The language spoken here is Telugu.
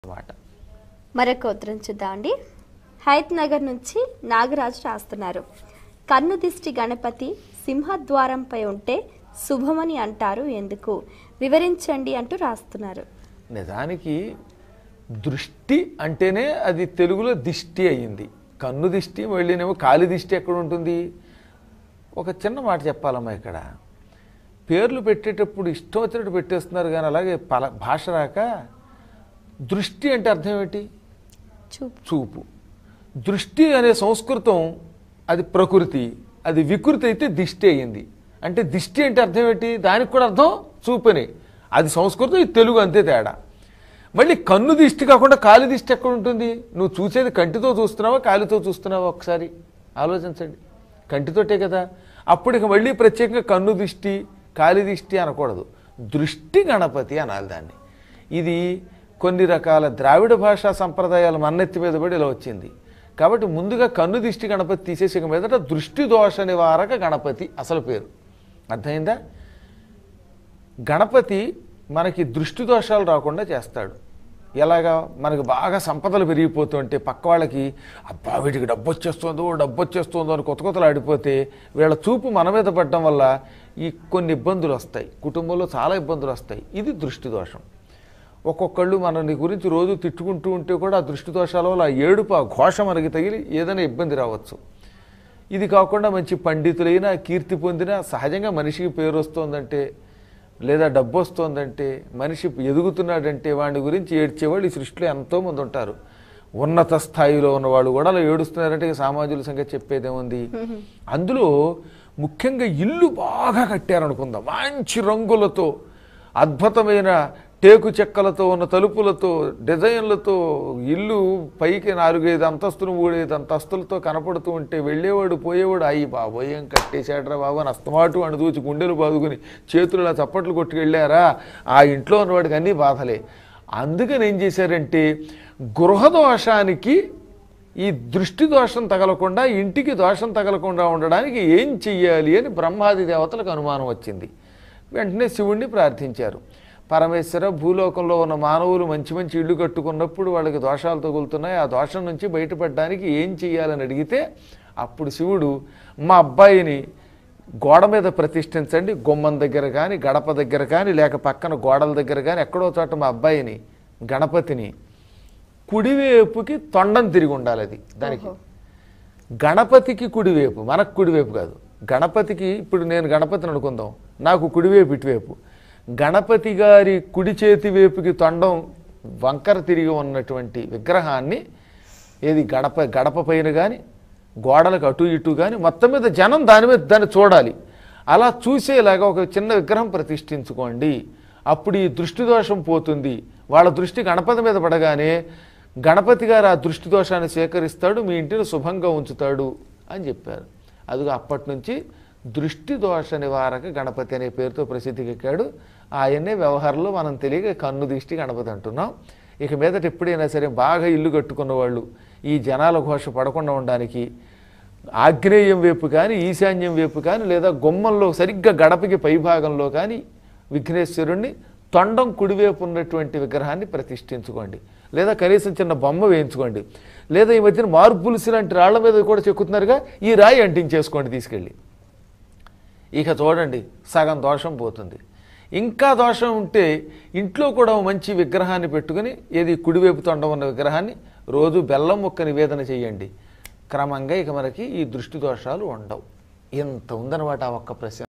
అన్నమాట మరొక ఉత్తరం చూద్దామండి హైత్ నగర్ నుంచి నాగరాజు రాస్తున్నారు కన్ను దిష్టి గణపతి సింహద్వారంపై ఉంటే శుభమని అంటారు ఎందుకు వివరించండి అంటూ రాస్తున్నారు నిజానికి దృష్టి అంటేనే అది తెలుగులో దిష్టి అయ్యింది కన్ను దిష్టి మళ్ళీనేమో కాలి దిష్టి ఎక్కడ ఉంటుంది ఒక చిన్న మాట చెప్పాలమ్మా ఇక్కడ పేర్లు పెట్టేటప్పుడు ఇష్టం వచ్చినట్టు పెట్టేస్తున్నారు కానీ అలాగే పల భాష రాక దృష్టి అంటే అర్థం ఏంటి చూపు చూపు దృష్టి అనే సంస్కృతం అది ప్రకృతి అది వికృతి అయితే దిష్టి అయ్యింది అంటే దిష్టి అంటే అర్థం ఏంటి దానికి కూడా అర్థం చూపని అది సంస్కృతం ఇది తెలుగు అంతే తేడా మళ్ళీ కన్ను దిష్టి కాకుండా కాలి దిష్టి ఎక్కడ ఉంటుంది నువ్వు చూసేది కంటితో చూస్తున్నావా కాలితో చూస్తున్నావా ఒకసారి ఆలోచించండి కంటితోటే కదా అప్పుడు ఇక మళ్ళీ ప్రత్యేకంగా కన్ను దిష్టి కాలి దిష్టి అనకూడదు దృష్టి గణపతి అనాలి దాన్ని ఇది కొన్ని రకాల ద్రావిడ భాషా సంప్రదాయాలు మన్నెత్తి మీద పడి ఇలా వచ్చింది కాబట్టి ముందుగా కన్ను దిష్టి గణపతి తీసేసి ఇక మీదట దృష్టి దోష నివారక గణపతి అసలు పేరు అర్థమైందా గణపతి మనకి దృష్టి దోషాలు రాకుండా చేస్తాడు ఎలాగా మనకు బాగా సంపదలు పెరిగిపోతుంటే పక్క వాళ్ళకి అబ్బా వీటికి డబ్బు వచ్చేస్తుందో డబ్బు వచ్చేస్తుందో అని కొత్త కొత్తలు ఆడిపోతే వీళ్ళ చూపు మన మీద పడడం వల్ల ఈ కొన్ని ఇబ్బందులు వస్తాయి కుటుంబంలో చాలా ఇబ్బందులు వస్తాయి ఇది దృష్టి దోషం ఒక్కొక్కళ్ళు మనని గురించి రోజు తిట్టుకుంటూ ఉంటే కూడా ఆ దృష్టి దోషాల వల్ల ఆ ఏడుపు ఆ ఘోష మనకి తగిలి ఏదైనా ఇబ్బంది రావచ్చు ఇది కాకుండా మంచి పండితులైన కీర్తి పొందిన సహజంగా మనిషికి పేరు వస్తోందంటే లేదా డబ్బు వస్తోందంటే మనిషి ఎదుగుతున్నాడంటే వాడి గురించి ఏడ్చేవాళ్ళు ఈ సృష్టిలో ఎంతోమంది ఉంటారు ఉన్నత స్థాయిలో ఉన్నవాళ్ళు కూడా అలా ఏడుస్తున్నారంటే ఇక సామాజిక సంగతి చెప్పేదేముంది అందులో ముఖ్యంగా ఇల్లు బాగా కట్టారనుకుందాం మంచి రంగులతో అద్భుతమైన టేకు చెక్కలతో ఉన్న తలుపులతో డిజైన్లతో ఇల్లు పైకి నాలుగైదు అంతస్తులు మూడైదు అంతస్తులతో కనపడుతూ ఉంటే వెళ్ళేవాడు పోయేవాడు అయ్యి బాబోయ్ ఏం కట్టేశాడ్రా బాబు అని అస్తమాటు అని దూచి గుండెలు బాదుకుని చేతులు ఇలా చప్పట్లు కొట్టుకెళ్ళారా ఆ ఇంట్లో ఉన్నవాడికి అన్నీ బాధలే అందుకని ఏం చేశారంటే గృహదోషానికి ఈ దృష్టి దోషం తగలకుండా ఇంటికి దోషం తగలకుండా ఉండడానికి ఏం చెయ్యాలి అని బ్రహ్మాది దేవతలకు అనుమానం వచ్చింది వెంటనే శివుణ్ణి ప్రార్థించారు పరమేశ్వర భూలోకంలో ఉన్న మానవులు మంచి మంచి ఇళ్ళు కట్టుకున్నప్పుడు వాళ్ళకి దోషాలు తగులుతున్నాయి ఆ దోషం నుంచి బయటపడడానికి ఏం చెయ్యాలని అడిగితే అప్పుడు శివుడు మా అబ్బాయిని గోడ మీద ప్రతిష్ఠించండి గుమ్మం దగ్గర కానీ గడప దగ్గర కానీ లేక పక్కన గోడల దగ్గర కానీ ఎక్కడో చోట మా అబ్బాయిని గణపతిని కుడివైపుకి తొండం తిరిగి ఉండాలి అది దానికి ఓహో. గణపతికి కుడివైపు మనకు కుడివైపు కాదు గణపతికి ఇప్పుడు నేను గణపతిని అనుకుందాం నాకు కుడివైపు ఇటువైపు గణపతి గారి కుడి చేతి వైపుకి తొండం వంకర తిరిగి ఉన్నటువంటి విగ్రహాన్ని ఏది గడప గడప పైన కానీ గోడలకు అటు ఇటు కానీ మొత్తం మీద జనం దాని మీద దాన్ని చూడాలి అలా చూసేలాగా ఒక చిన్న విగ్రహం ప్రతిష్ఠించుకోండి అప్పుడు ఈ దృష్టి దోషం పోతుంది వాళ్ళ దృష్టి గణపతి మీద పడగానే గణపతి గారు ఆ దృష్టి దోషాన్ని స్వీకరిస్తాడు మీ ఇంటిని శుభంగా ఉంచుతాడు అని చెప్పారు అదిగో అప్పటి నుంచి దృష్టి దోష నివారక గణపతి అనే పేరుతో ప్రసిద్ధికెక్కాడు ఆయన్నే వ్యవహారంలో మనం తెలియక కన్ను దృష్టి గణపతి అంటున్నాం ఇక మీదట ఎప్పుడైనా సరే బాగా ఇల్లు కట్టుకున్న వాళ్ళు ఈ జనాల ఘోష పడకుండా ఉండడానికి ఆగ్నేయం వైపు కానీ ఈశాన్యం వైపు కానీ లేదా గుమ్మంలో సరిగ్గా గడపకి పైభాగంలో కానీ విఘ్నేశ్వరుణ్ణి తొండం కుడివైపు ఉన్నటువంటి విగ్రహాన్ని ప్రతిష్ఠించుకోండి లేదా కనీసం చిన్న బొమ్మ వేయించుకోండి లేదా ఈ మధ్యన మార్బుల్స్ లాంటి రాళ్ల మీద కూడా చెక్కుతున్నారుగా ఈ రాయి అంటించేసుకోండి తీసుకెళ్ళి ఇక చూడండి సగం దోషం పోతుంది ఇంకా దోషం ఉంటే ఇంట్లో కూడా ఓ మంచి విగ్రహాన్ని పెట్టుకుని ఏది కుడివైపు తొండ ఉన్న విగ్రహాన్ని రోజు బెల్లం ముక్క నివేదన చేయండి క్రమంగా ఇక మనకి ఈ దృష్టి దోషాలు ఉండవు ఇంత ఉందన్నమాట ఆ ఒక్క ప్రశ్న